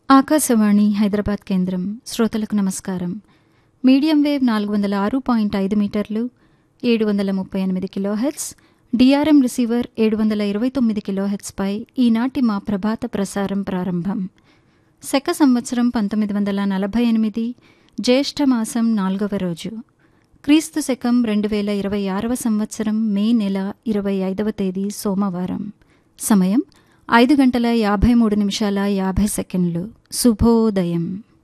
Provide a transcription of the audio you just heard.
ఆకాశవాణి హైదరాబాద్ కేంద్రం శ్రోతలకు నమస్కారం మీడియం వేవ్ నాలుగు వందల ఆరు పాయింట్ ఐదు మీటర్లు ఏడు వందల ముప్పై ఎనిమిది కిలోహెట్స్ డిఆర్ఎం రిసీవర్ ఏడు వందల ఇరవై తొమ్మిది కిలోహెట్స్పై ఈనాటి మా ప్రభాత ప్రసారం ప్రారంభం శక సంవత్సరం పంతొమ్మిది వందల నలభై ఎనిమిది జ్యేష్ఠ మాసం నాలుగవ రోజు క్రీస్తు శకం రెండు వేల ఇరవై ఆరవ సంవత్సరం మే నెల ఇరవై ఐదవ తేదీ సోమవారం సమయం ఐదు గంటల యాభై మూడు నిమిషాల యాభై సెకండ్లు శుభోదయం